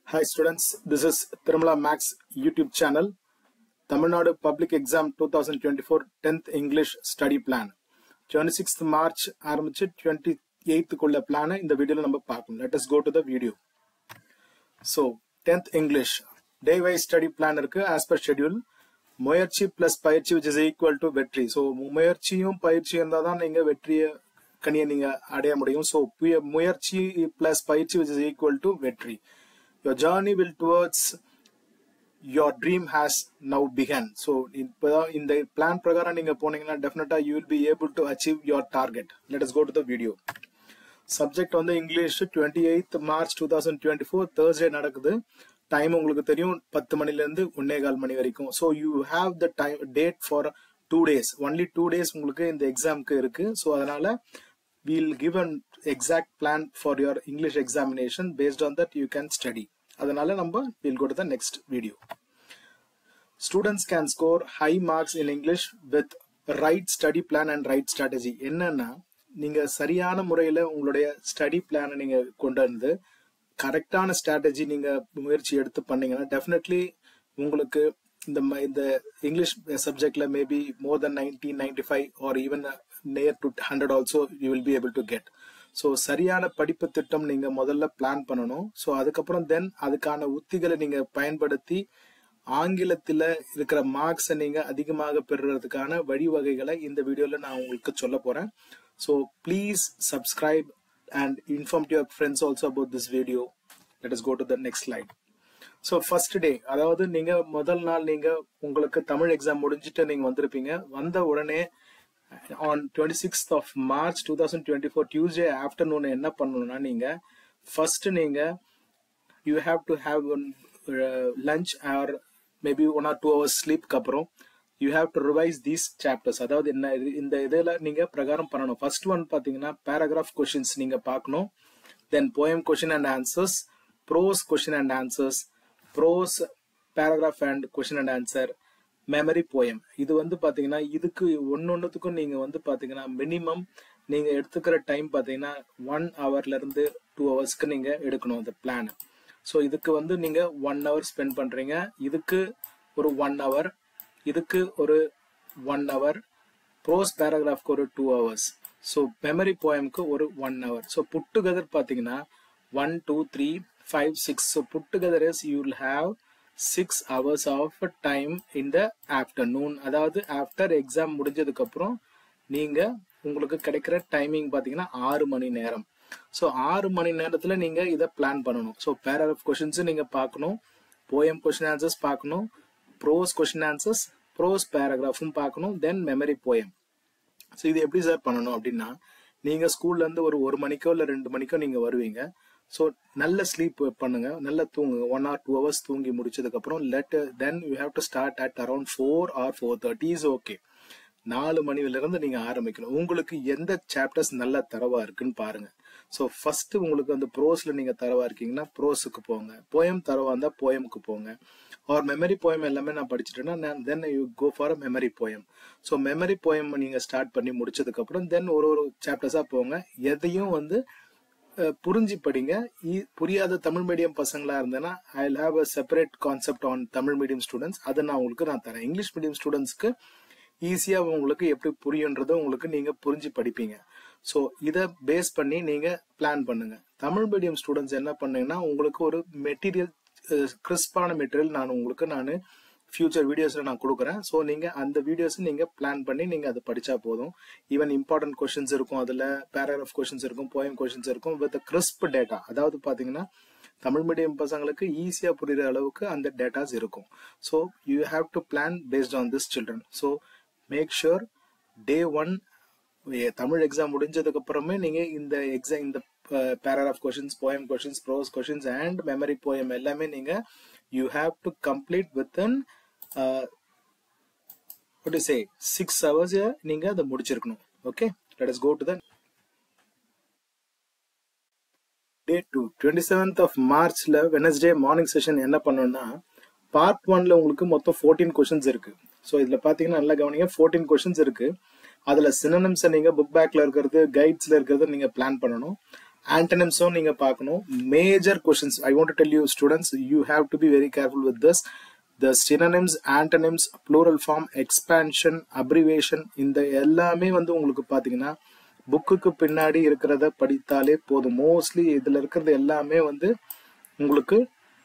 Hi students, this is Tirumala Max YouTube channel. Tamil Public Exam 2024 10th English Study Plan. 26th March ஆரம்பிச்சு 28th குள்ள பிளானை இந்த வீடியோல நம்ம பார்க்கணும் let us go to the video so 10th English day wise study plan இருக்கு as per schedule முயற்சி plus பயிற்சி which is equal to வெற்றி ஸோ முயற்சியும் பயிற்சியும் இருந்தால் தான் நீங்க வெற்றியை கனியை நீங்க அடைய முடியும் ஸோ முயற்சி பிளஸ் பயிற்சி which is equal to வெற்றி your journey will towards your dream has now begun so இப்பதான் இந்த பிளான் பிரகாரம் நீங்க போனீங்கன்னா டெஃபினட்டா you will be able to achieve your target let us go to the video subject வந்து English twenty eighth March two thousand twenty four Thursday நடக்குது time உங்களுக்கு தெரியும் பத்து மணில இருந்து ஒன்னே கால் மணி வரைக்கும் so you have the time date for two days only two days உங்களுக்கு இந்த எக்ஸாம்க்கு இருக்கு ஸோ அதனால we'll give an exact plan for your English examination based on that you can study அதனால நம்ம will go to the next video students can score high marks in English with right study plan and right strategy என்னன்னா நீங்க சரியான முறையில உங்களுடைய study பிளானை நீங்க கொண்டு வந்து கரெக்டான ஸ்ட்ராட்டஜி நீங்க முயற்சி எடுத்து பண்ணீங்கன்னா டெஃபினெட்லி உங்களுக்கு இந்த இந்த இங்கிலீஷ் சப்ஜெக்ட்ல maybe more than ninety ninety five or even near to hundred also you will be able to get so சரியான படிப்பு திட்டம் நீங்க முதல்ல பிளான் பண்ணணும் ஸோ அதுக்கப்புறம் தென் அதுக்கான உத்திகளை நீங்க பயன்படுத்தி ஆங்கிலத்துல இருக்கிற மார்க்ஸை நீங்க அதிகமாக பெறுறதுக்கான வழிவகைகளை இந்த வீடியோல நான் உங்களுக்கு சொல்ல போறேன் so please subscribe and inform your friends also about this video let is go to the next slide so first day அதாவது நீங்க முதல் நாள் நீங்க உங்களுக்கு தமிழ் எக்ஸாம் முடிஞ்சுட்டு நீங்க வந்திருப்பீங்க வந்த உடனே on twenty sixth of March two thousand twenty four Tuesday afternoon என்ன பண்ணணும்னா நீங்க ஃபர்ஸ்ட் நீங்க you have to have one lunch or maybe one or two hours ஸ்லீப்க்கு அப்புறம் you have to revise these chapters அதாவது என்ன இந்த இதில் நீங்க பிரகாரம் பண்ணணும் ஃபர்ஸ்ட் ஒன் பார்த்தீங்கன்னா பேராகிராஃப் கொஷின்ஸ் நீங்க பார்க்கணும் தென் poem question and answers prose question and answers prose paragraph and question and answer memory poem இது வந்து பாத்தீங்கன்னா இதுக்கு ஒன்னொன்னுத்துக்கும் நீங்க வந்து பாத்தீங்கன்னா மினிமம் நீங்க எடுத்துக்கிற டைம் பாத்தீங்கன்னா ஒன் ஹவர்ல இருந்து டூ ஹவர்ஸ்க்கு நீங்க எடுக்கணும் அந்த பிளான் ஸோ இதுக்கு வந்து நீங்க ஒன் ஹவர் ஸ்பெண்ட் பண்றீங்க இதுக்கு ஒரு ஒன் ஹவர் இதுக்கு ஒரு ஒன் ஹவர் ப்ரோஸ் பேராகிராஃப்க்கு ஒரு டூ ஹவர்ஸ் ஸோ மெமரி போயம்க்கு ஒரு one hour so put together பார்த்தீங்கன்னா one two three five six so put together is you will have six hours of time in the afternoon அதாவது after exam முடிஞ்சதுக்கு அப்புறம் நீங்க உங்களுக்கு கிடைக்கிற டைமிங் பார்த்தீங்கன்னா ஆறு மணி நேரம் ஸோ ஆறு மணி நேரத்துல நீங்க இதை பிளான் பண்ணணும் ஸோ பேராகிராஃப் கொஷின்ஸ் நீங்க பார்க்கணும் போயம் கொஷின் ஆன்சர்ஸ் பார்க்கணும் ப்ரோஸ் கொஷின் ஆன்சர்ஸ் ப்ரோஸ் பேராகிராஃபும் பார்க்கணும் தென் மெமரி போயம் ஸோ இது எப்படி சார் பண்ணணும் அப்படின்னா நீங்க ஸ்கூல்ல இருந்து ஒரு ஒரு மணிக்கோ இல்லை ரெண்டு மணிக்கோ நீங்க வருவீங்க ஸோ நல்ல ஸ்லீப் பண்ணுங்க நல்ல தூங்குங்க ஒன் ஆர் டூ ஹவர்ஸ் தூங்கி முடிச்சதுக்கு அப்புறம் let then you have to start at around four or four thirty is okay நாலு மணில இருந்து நீங்க ஆரம்பிக்கணும் உங்களுக்கு எந்த சாப்டர்ஸ் நல்ல தரவா இருக்குன்னு பாருங்க ஸோ ஃபர்ஸ்ட் உங்களுக்கு அந்த ப்ரோஸ்ல நீங்க தரவா இருக்கீங்கன்னா ப்ரோஸுக்கு போங்க போயம் தரவா இருந்தா போயமுக்கு போங்க ஆர் மெமரி போயம் எல்லாமே நான் படிச்சுட்டேன்னா then you go for a memory poem so memory poem நீங்க ஸ்டார்ட் பண்ணி முடிச்சதுக்கு அப்புறம் தென் ஒரு ஒரு சாப்டர்ஸா போங்க எதையும் வந்து புரிஞ்சு படிங்க புரியாத தமிழ் மீடியம் பசங்களா இருந்தேன்னா I have a separate concept on Tamil medium students அதை நான் உங்களுக்கு நான் தரேன் இங்கிலீஷ் மீடியம் ஸ்டூடெண்ட்ஸ்க்கு ஈஸியா உங்களுக்கு எப்படி புரியுன்றத உங்களுக்கு நீங்க புரிஞ்சு படிப்பீங்க ஸோ இதை பேஸ் பண்ணி நீங்க பிளான் பண்ணுங்க தமிழ் மீடியம் ஸ்டூடெண்ட்ஸ் என்ன பண்ணீங்கன்னா உங்களுக்கு ஒரு மெட்டீரியல் கிறிஸ்பான மெட்டீரியல் நான் உங்களுக்கு நான் ஃபியூச்சர் வீடியோஸ்ல நான் கொடுக்குறேன் ஸோ நீங்க அந்த வீடியோஸ் நீங்க பிளான் பண்ணி நீங்க அதை படிச்சா போதும் ஈவன் இம்பார்ட்டன்ட் கொஸ்டின்ஸ் இருக்கும் அதுல பேராகிராஃப் கொஸ்டின்ஸ் இருக்கும் போயம் கொஸ்டின்ஸ் இருக்கும் வித் கிறிஸ்ப் டேட்டா அதாவது பாத்தீங்கன்னா தமிழ் மீடியம் பசங்களுக்கு ஈஸியா புரியுற அளவுக்கு அந்த டேட்டாஸ் இருக்கும் so you have to plan based on this children so make sure day one Tamil exam முடிஞ்சதுக்கு அப்புறமே நீங்க இந்த எக்ஸாம் இந்த paragraph questions poem questions prose questions and memory poem எல்லாமே நீங்க you have to complete with in what say six hours நீங்க அதை முடிச்சிருக்கணும் okay let us go to the day two twenty seventh of மார்ச்ல Wednesday morning session என்ன பண்ணோம்னா part ஒன்ல உங்களுக்கு மொத்தம் ஃபோர்டீன் கொஸ்டின்ஸ் இருக்கு ஸோ இதுல பாத்தீங்கன்னா நல்லா கவனிங்க ஃபோர்டீன் கொஸ்டின்ஸ் இருக்கு அதுல சினனம்ஸை நீங்க புக் பேக்ல இருக்கிறது கைட்ஸ்ல இருக்கிறது நீங்க பிளான் பண்ணணும் ஆண்டனிம்ஸும் நீங்க பார்க்கணும் major questions I want to tell you students you have to be very careful with this the synonyms antonyms plural form expansion abbreviation இந்த எல்லாமே வந்து உங்களுக்கு பார்த்தீங்கன்னா புக்குக்கு பின்னாடி இருக்கிறத படித்தாலே போதும் மோஸ்ட்லி இதில் இருக்கிறது எல்லாமே வந்து உங்களுக்கு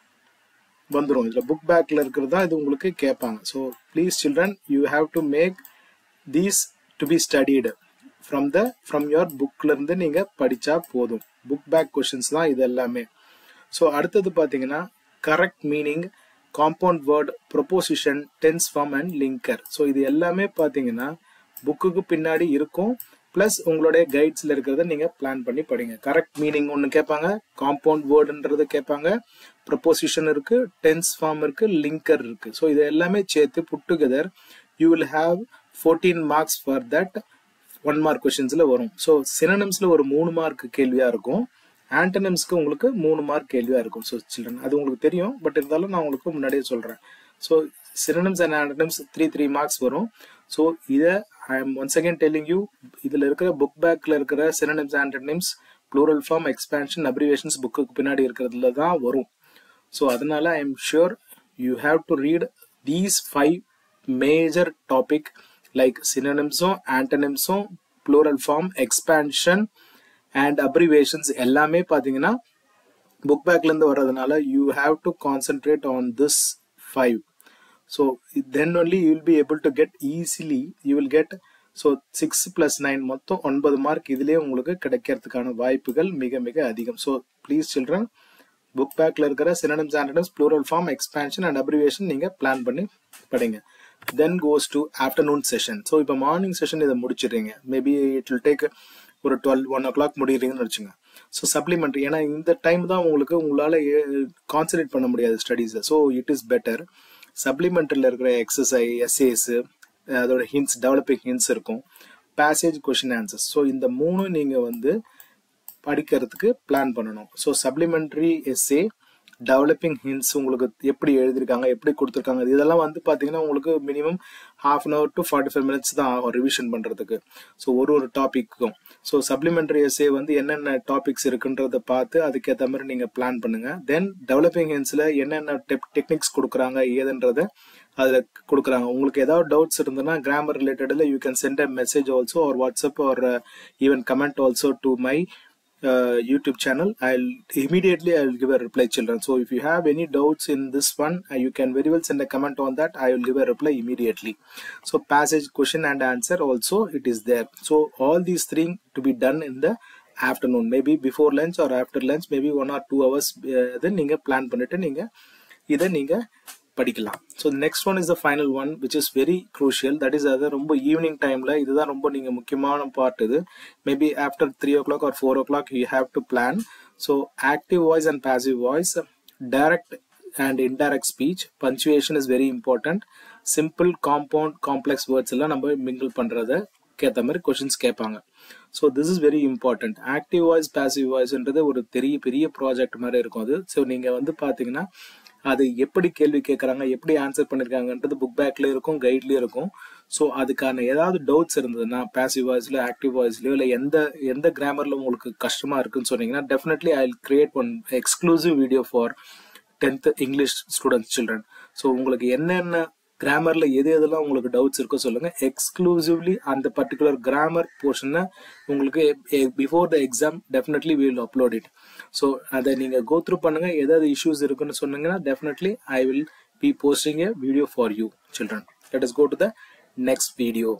வந்துடும் இதில் புக் பேக்கில் இருக்கிறது தான் இது உங்களுக்கு கேட்பாங்க so please children you have to make these to be studied from the from your புக்லேருந்து நீங்கள் படித்தா போதும் புக் பேக் கொஷின்ஸ் தான் இது எல்லாமே ஸோ அடுத்தது பார்த்தீங்கன்னா correct meaning compound word preposition tense form and linker so இது எல்லாமே பார்த்தீங்கன்னா புக்குக்கு பின்னாடி இருக்கும் ப்ளஸ் உங்களுடைய கைட்ஸில் இருக்கிறத நீங்கள் பிளான் பண்ணி படிங்க கரெக்ட் மீனிங் ஒன்று கேட்பாங்க காம்பவுண்ட் வேர்டுன்றது கேட்பாங்க ப்ரொபோசிஷன் இருக்கு டென்ஸ் ஃபார்ம் இருக்கு லிங்கர் இருக்கு ஸோ இது எல்லாமே சேர்த்து put together you will have fourteen marks for that one mark கொஷின்ஸில் வரும் ஸோ சினனம்ஸில் ஒரு மூணு மார்க் கேள்வியாக இருக்கும் ஆண்டனிம்ஸ்க்கு உங்களுக்கு மூணு மார்க் கேள்வியாக இருக்கும் ஸோ சில்ட்ரன் அது உங்களுக்கு தெரியும் பட் இருந்தாலும் நான் உங்களுக்கு முன்னாடியே சொல்கிறேன் so synonyms and antonyms three three marks வரும் ஸோ இதை I am once again telling you இதில் இருக்கிற புக் பேக்கில் இருக்கிற synonyms antonyms plural form expansion abbreviations புக்குக்கு பின்னாடி இருக்கிறதுல தான் வரும் ஸோ அதனால I am sure you have to read these five major topic like சினனிம்ஸும் ஆண்டனிம்ஸும் plural form expansion and abbreviations எல்லாமே பார்த்தீங்கன்னா புக் பேக்லேருந்து வர்றதுனால you have to concentrate on this five so then only you will be able to get easily you will get so six plus nine மொத்தம் ஒன்பது mark இதுலேயே உங்களுக்கு கிடைக்கிறதுக்கான வாய்ப்புகள் மிக மிக அதிகம் ஸோ ப்ளீஸ் சில்ட்ரன் புக் பேக்கில் இருக்கிற synonyms antonyms plural form expansion and abbreviation நீங்கள் பிளான் பண்ணி படிங்க then goes to afternoon session so இப்போ மார்னிங் செஷன் இதை முடிச்சிடுறீங்க மேபி இட் வில் டேக் ஒரு டுவெல் ஒன் ஓ கிளாக் முடிகிறீங்கன்னு வச்சுங்க ஸோ சப்ளிமெண்ட்ரி ஏன்னா இந்த டைம் தான் உங்களுக்கு உங்களால் கான்சன்ட்ரேட் பண்ண முடியாது ஸ்டடீஸை ஸோ இட் இஸ் பெட்டர் சப்ளிமெண்ட்ரியில் இருக்கிற எக்ஸசை எஸ்ஏஸ் அதோட ஹிண்ட்ஸ் டெவலப்பிங் ஹிண்ட்ஸ் இருக்கும் பேசேஜ் கொஷின் ஆன்சர்ஸ் ஸோ இந்த மூணு நீங்கள் வந்து படிக்கிறதுக்கு பிளான் பண்ணணும் so supplementary essay developing hints உங்களுக்கு எப்படி எழுதியிருக்காங்க எப்படி கொடுத்துருக்காங்க இதெல்லாம் வந்து பார்த்தீங்கன்னா உங்களுக்கு minimum half an hour to forty five minutes தான் ஆகும் ரிவிஷன் பண்ணுறதுக்கு ஸோ ஒரு ஒரு டாப்பிக்கும் ஸோ சப்ளிமெண்ட்ரி எஸ்ஏ வந்து என்னென்ன டாபிக்ஸ் இருக்குன்றத பார்த்து அதுக்கேற்ற மாதிரி நீங்கள் பிளான் பண்ணுங்க தென் டெவலப்பிங் ஹிண்ட்ஸில் என்னென்ன டெப் டெக்னிக்ஸ் கொடுக்குறாங்க ஏதுன்றத அதில் கொடுக்குறாங்க உங்களுக்கு ஏதாவது டவுட்ஸ் இருந்ததுன்னா கிராமர் ரிலேட்டடில் you can send a message also or WhatsApp or even comment also to my uh, YouTube channel, I'll immediately I'll give a reply, children. So if you have any doubts in this one, uh, you can very well send a comment on that. I will give a reply immediately. So passage, question, and answer also it is there. So all these three to be done in the afternoon, maybe before lunch or after lunch, maybe one or two hours. Uh, then நீங்க plan பண்ணிட்டு நீங்க இதை நீங்க படிக்கலாம் so next one is the final one which is very crucial that is அது ரொம்ப evening டைமில் இதுதான் ரொம்ப நீங்கள் முக்கியமான பார்ட் இது maybe after three o'clock or four o'clock you have to plan so active voice and passive voice direct and indirect speech punctuation is very important simple compound complex words எல்லாம் நம்ம mingle பண்ணுறத கேத்த மாதிரி questions கேட்பாங்க so this is very important active voice passive வாய்ஸ்ன்றது ஒரு பெரிய பெரிய ப்ராஜெக்ட் மாதிரி இருக்கும் அது ஸோ நீங்கள் வந்து பார்த்தீங்கன்னா அது எப்படி கேள்வி கேட்குறாங்க எப்படி ஆன்சர் பண்ணியிருக்காங்கன்றது புக் பேக்லேயும் இருக்கும் கைட்லேயும் இருக்கும் ஸோ அதுக்கான ஏதாவது டவுட்ஸ் இருந்ததுன்னா பாசிவ் வாய்ஸ்ல ஆக்டிவ் வாய்ஸ்லயோ இல்லை எந்த எந்த கிராமர்ல உங்களுக்கு கஷ்டமா இருக்குன்னு சொன்னீங்கன்னா definitely I create one exclusive video for tenth English students children so உங்களுக்கு என்னென்ன கிராமர்ல எது எதெல்லாம் உங்களுக்கு டவுட்ஸ் இருக்கோ சொல்லுங்க எக்ஸ்க்ளூசிவ்லி அந்த பர்டிகுலர் கிராமர் போர்ஷனை உங்களுக்கு before the exam definitely will upload it so அதை நீங்க கோ த்ரூ பண்ணுங்க ஏதாவது இஷ்யூஸ் இருக்குன்னு சொன்னீங்கன்னா definitely I will be posting a video for you children let is go to the next video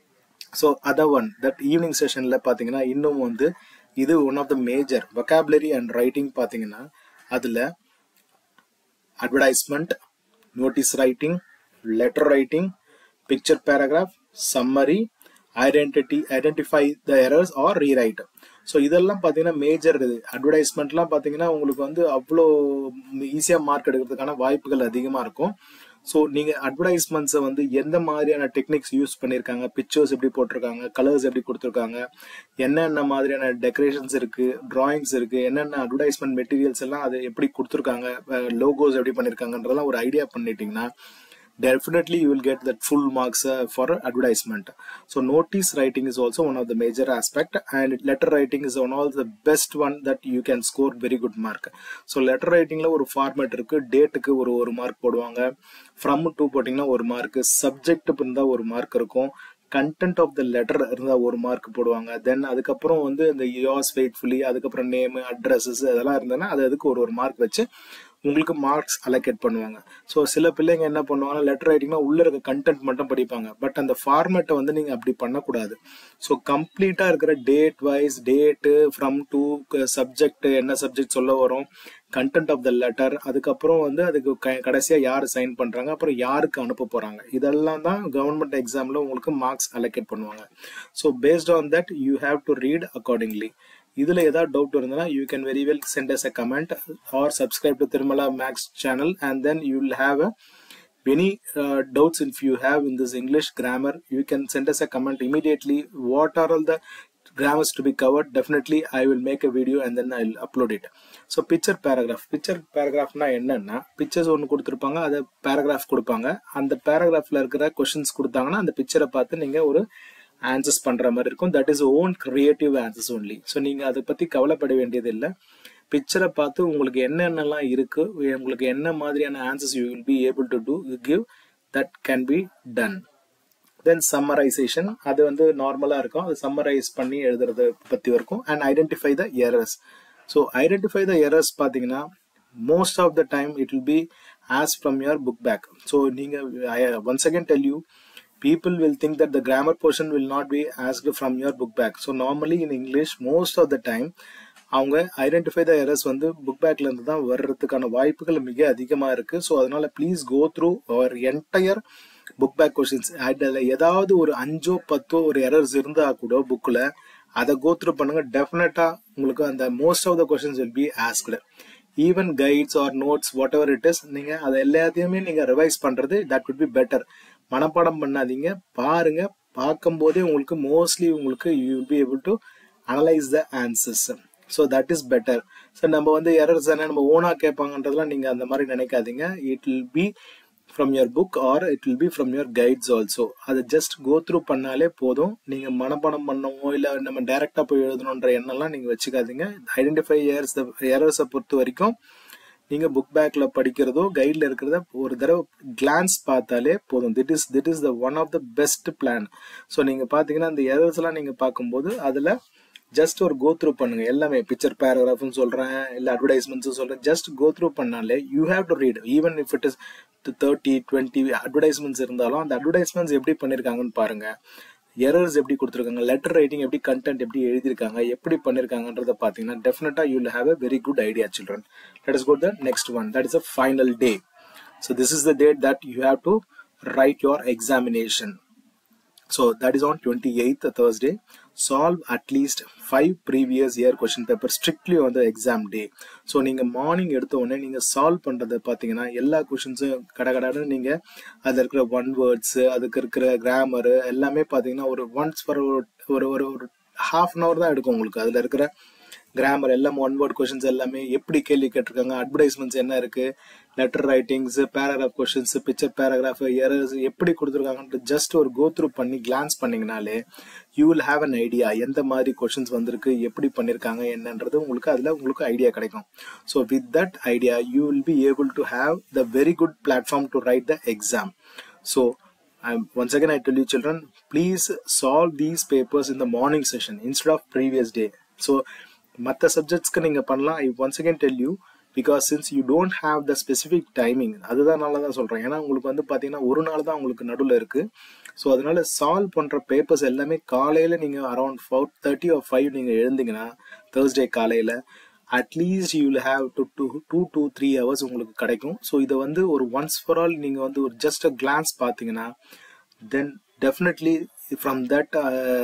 so other one that evening செஷனில் பார்த்தீங்கன்னா இன்னும் வந்து இது one of the major vocabulary and writing பார்த்தீங்கன்னா அதில் advertisement notice writing letter writing picture paragraph summary identity identify the errors R rewrite so இதெல்லாம் பார்த்தீங்கன்னா major இது அட்வர்டைஸ்மெண்ட்லாம் பார்த்தீங்கன்னா உங்களுக்கு வந்து அவ்வளோ ஈஸியாக மார்க் எடுக்கிறதுக்கான வாய்ப்புகள் அதிகமாக இருக்கும் ஸோ நீங்கள் அட்வர்டைஸ்மெண்ட்ஸை வந்து எந்த மாதிரியான டெக்னிக்ஸ் யூஸ் பண்ணியிருக்காங்க பிக்சர்ஸ் எப்படி போட்டிருக்காங்க கலர்ஸ் எப்படி கொடுத்துருக்காங்க என்னென்ன மாதிரியான டெக்கரேஷன்ஸ் இருக்கு டிராயிங்ஸ் இருக்கு என்னென்ன அட்வர்டைஸ்மெண்ட் மெட்டீரியல்ஸ் எல்லாம் அதை எப்படி கொடுத்துருக்காங்க லோகோஸ் எப்படி பண்ணியிருக்காங்கன்றதெல்லாம் ஒரு ஐடியா பண்ணிட்டீங்கன்னா definitely you will get that full marks uh, for advertisement so notice writing is also one of the major aspect and letter writing is one of the best one that you can score very good mark so letter writingல ஒரு format இருக்கு டேட்டுக்கு ஒரு ஒரு mark போடுவாங்க from two போட்டிங்கன்னா ஒரு mark subject இருந்தால் ஒரு மார்க் இருக்கும் கண்டென்ட் ஆஃப் த லெட்டர் இருந்தால் ஒரு மார்க் போடுவாங்க தென் அதுக்கப்புறம் வந்து இந்த யோஸ் ஃபெய்ட்ஃபுல்லி அதுக்கப்புறம் நேமு அட்ரஸஸ் அதெல்லாம் இருந்ததுன்னா அது அதுக்கு ஒரு ஒரு மார்க் வச்சு உங்களுக்கு மார்க்ஸ் அலோகேட் பண்ணுவாங்க ஸோ சில பிள்ளைங்க என்ன பண்ணுவாங்கன்னா லெட்டர் ரைட்டிங்னா உள்ள இருக்க கண்டென்ட் மட்டும் படிப்பாங்க பட் அந்த ஃபார்மேட்டை வந்து நீங்கள் அப்படி பண்ணக்கூடாது ஸோ கம்ப்ளீட்டாக இருக்கிற date wise date from to subject என்ன சப்ஜெக்ட் சொல்ல வரும் கண்டென்ட் ஆஃப் த லெட்டர் அதுக்கப்புறம் வந்து அதுக்கு கடைசியாக யார் சைன் பண்ணுறாங்க அப்புறம் யாருக்கு அனுப்ப போகிறாங்க இதெல்லாம் தான் கவர்மெண்ட் எக்ஸாமில் உங்களுக்கு மார்க்ஸ் அலோகேட் பண்ணுவாங்க so based on that you have to read accordingly இதுல ஏதாவது டவுட் இருந்ததுன்னா you can very well send us a comment or subscribe to Tirumala maths channel and then you will have a any uh, doubts if you have in this english grammar you can send us a comment immediately what are all the grammars to be covered definitely i will make a video and then i'll upload it so picture paragraph picture paragraphனா என்னன்னா pictures ஒன்று கொடுத்துருப்பாங்க அதை paragraph கொடுப்பாங்க அந்த பேராகிராஃப்ல இருக்கிற questions கொடுத்தாங்கன்னா அந்த பிக்சரை பார்த்து நீங்க ஒரு ஆன்சர்ஸ் பண்ற மாதிரி இருக்கும் that is own creative answers only so நீங்க அதை பத்தி கவலைப்பட வேண்டியது இல்லை பிக்சரை பார்த்து உங்களுக்கு என்னென்னலாம் இருக்கு உங்களுக்கு என்ன மாதிரியான answers you will be able to do give that can be done then summarization அது வந்து நார்மலாக இருக்கும் அது சம்மரைஸ் பண்ணி எழுதுறது பற்றி இருக்கும் and identify the errors so identify the errors பார்த்தீங்கன்னா most of the time it will be as from your book back so நீங்கள் once again tell you people will think that the grammar portion will not be asked from your book back so normally in english most of the time அவங்க identify the errors வந்து book பேக்ல இருந்து தான் வர்றதுக்கான வாய்ப்புகள் மிக அதிகமா இருக்கு ஸோ அதனால please go through our entire book back questions அதில் ஏதாவது ஒரு அஞ்சோ பத்தோ ஒரு எரர்ஸ் இருந்தா கூட புக்கில் அதை கோ த்ரூ பண்ணுங்க டெஃபினட்டா உங்களுக்கு அந்த most of the questions will be asked even guides or notes whatever it is நீங்க அதை எல்லாத்தையுமே நீங்க ரிவைஸ் பண்றது தட் would பி பெட்டர் மனப்பாடம் பண்ணாதீங்க பாருங்க பார்க்கும் போதே உங்களுக்கு மோஸ்ட்லி உங்களுக்கு you will be able to analyse the answers so that is better so நம்ம வந்து எரர்ஸ் தானே நம்ம ஓனா கேட்பாங்கன்றதுலாம் நீங்க அந்த மாதிரி நினைக்காதீங்க it will be from your book or it will be from your guides also அதை ஜஸ்ட் கோ த்ரூ பண்ணாலே போதும் நீங்க மனப்பாடம் பண்ணவோ இல்லை நம்ம டைரக்டா போய் எழுதணுன்ற எண்ணம்லாம் நீங்க வச்சுக்காதீங்க ஐடென்டிஃபை எரர்ஸ் எரர்ஸை பொறுத்த வரைக்கும் நீங்க புக் பேக்ல படிக்கிறதோ கைட்ல இருக்கிறத ஒரு தடவை கிளான்ஸ் பார்த்தாலே போதும் that is that is the one of the best plan so நீங்க பாத்தீங்கன்னா இந்த எரர்ஸ் எல்லாம் நீங்க பார்க்கும்போது அதுல ஜஸ்ட் ஒரு கோ த்ரூ பண்ணுங்க எல்லாமே பிக்சர் பேராகிராஃப்னு சொல்றேன் இல்ல அட்வர்டைஸ்மெண்ட்ஸ் சொல்றேன் ஜஸ்ட் கோ த்ரூ பண்ணாலே you have to read even if it is thirty twenty advertisements இருந்தாலும் அந்த அட்வர்டைஸ்மெண்ட்ஸ் எப்படி பண்ணிருக்காங்கன்னு பாருங்க எரர்ஸ் எப்படி கொடுத்துருக்காங்க லெட்டர் ரைட்டிங் எப்படி கண்டென்ட் எப்படி எழுதியிருக்காங்க எப்படி பண்ணிருக்காங்கன்றத பாத்தீங்கன்னா டெஃபினட்டா you will have a very good idea children let is go the next one that is a final day so this is the date that you have to write your examination So that is on 28th Thursday. Solve at least five previous year question paper strictly on the exam day. So நீங்கள் morning எடுத்த உடனே நீங்கள் solve பண்ணுறதை பார்த்தீங்கன்னா எல்லா கொஷின்ஸும் கடகடன்னு நீங்கள் அதில் இருக்கிற ஒன் வேர்ட்ஸு அதுக்கு இருக்கிற கிராமரு எல்லாமே பார்த்தீங்கன்னா ஒரு ஒன்ஸ் ஃபார் ஒரு ஒரு ஒரு ஹாஃப் அன் ஹவர் தான் எடுக்கும் உங்களுக்கு அதில் இருக்கிற கிராமர் எல்லாம் ஒன் வேர்ட் கொஷின்ஸ் எல்லாமே எப்படி கேள்வி கேட்டிருக்காங்க அட்வர்டைஸ்மெண்ட்ஸ் என்ன இருக்கு letter writings paragraph questions picture paragraph errors எப்படி கொடுத்துருக்காங்கன்ட்டு ஜஸ்ட் ஒரு கோ த்ரூ பண்ணி கிளான்ஸ் பண்ணீங்கனாலே you will have an idea எந்த மாதிரி கொஷின்ஸ் வந்திருக்கு எப்படி பண்ணிருக்காங்க என்னன்றது உங்களுக்கு அதுல உங்களுக்கு ஐடியா கிடைக்கும் so with that idea you will be able to have the very good platform to write the exam so I'm, once again, I tell you, children, please solve these papers in the morning session instead of previous day. So, மற்ற சப்ஜெக்ட்ஸ்க்கு நீங்க பண்ணலாம் I once again tell you because since you don't have the specific timing அதுதான் நல்லா தான் சொல்றேன் ஏன்னா உங்களுக்கு வந்து பாத்தீங்கன்னா ஒரு நாள் தான் உங்களுக்கு நடுவில் இருக்கு ஸோ அதனால சால்வ் பண்ற பேப்பர்ஸ் எல்லாமே காலையில நீங்க around four thirty or five நீங்க எழுந்தீங்கன்னா தேர்ஸ்டே காலையில at least you will have to do two to three hours உங்களுக்கு கிடைக்கும் ஸோ இதை வந்து ஒரு ஒன்ஸ் ஃபார் ஆல் நீங்க வந்து ஒரு ஜஸ்ட் அ கிளான்ஸ் பார்த்தீங்கன்னா then definitely from that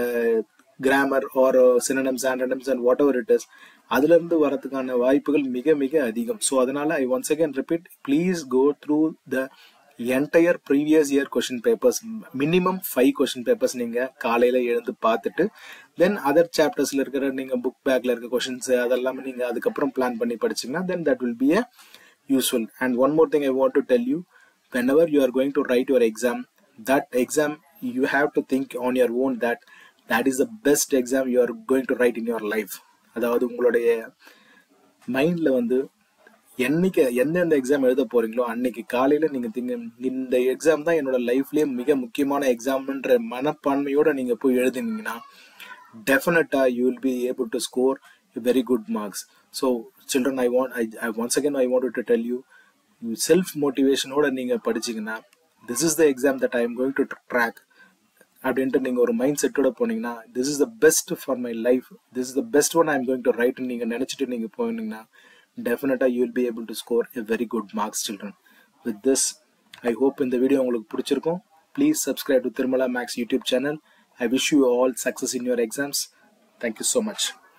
grammar or synonyms antonyms and whatever it is அதுல இருந்து வரதுக்கான வாய்ப்புகள் மிக மிக அதிகம் ஸோ அதனால I once again repeat please go through the entire previous year question papers minimum five question papers நீங்க காலையில எழுந்து பார்த்துட்டு தென் அதர் சாப்டர்ஸ்ல இருக்கிற நீங்க புக் பேக்ல இருக்க கொஷின்ஸ் அதெல்லாம் நீங்க அதுக்கப்புறம் பிளான் பண்ணி படிச்சீங்கன்னா then that will be a useful and one more thing I want to tell you whenever you are going to write your exam that exam you have to think on your own that that is the best exam you are going to write in your life அதாவது உங்களுடைய மைண்டில் வந்து என்னைக்கு எந்தெந்த exam எழுத போறீங்களோ அன்னைக்கு காலையில நீங்க திங்க இந்த எக்ஸாம் தான் என்னோட லைஃப்லயே மிக முக்கியமான எக்ஸாம்ன்ற மனப்பான்மையோட நீங்க போய் எழுதினீங்கன்னா டெஃபினட்டா you will be able to score very good marks so children I want I once again I want to tell you self மோட்டிவேஷனோட நீங்க படிச்சீங்கன்னா this is the exam that I am going to track அப்படின்ட்டு நீங்க ஒரு mind செட்டோட போனீங்கன்னா this is the best for my life this is the best one I am going to write நீங்க நினைச்சிட்டு நீங்க போனீங்கன்னா டெஃபினட்டா you will be able to score a very good marks children with this I hope இந்த video உங்களுக்கு பிடிச்சிருக்கும் please subscribe to Tirumala maths YouTube channel I wish you all success in your exams thank you so much